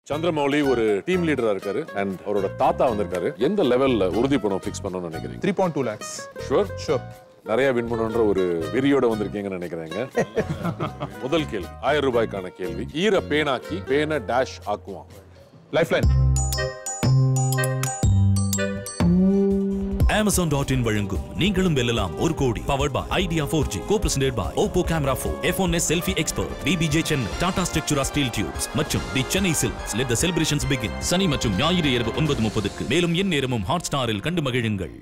சந்திரமௌலி ஒரு டீம் லீடரா இருக்காரு அண்ட் அவரோட தாத்தா வந்திருக்காரு எந்த லெவல்ல உறுதி பணம் ஃபிக்ஸ் பண்ணணும்னு நினைக்கிறீங்க three point two lakhs sure sure நிறைய வின் பண்ணணுன்ற ஒரு வெறியோட வந்திருக்கீங்கன்னு நினைக்கிறேங்க முதல் கேள்வி ஆயிரம் ரூபாய்க்கான கேள்வி ஈர பேனாக்கி பேனை டேஷ் ஆக்குவான் life line Amazon dot in வழங்கும் நீங்களும் வெல்லலாம் ஒரு கோடி powered by Idea four G co presented by Oppo camera four F one S selfie expert BBJ Chennai Tata Structura steel tubes மற்றும் the Chennai silks let the celebrations begin சனி மற்றும் ஞாயிறு இரவு ஒன்பது முப்பதுக்கு மேலும் என் நேரமும் ஹாட் ஸ்டாரில் கண்டு மகிழுங்கள்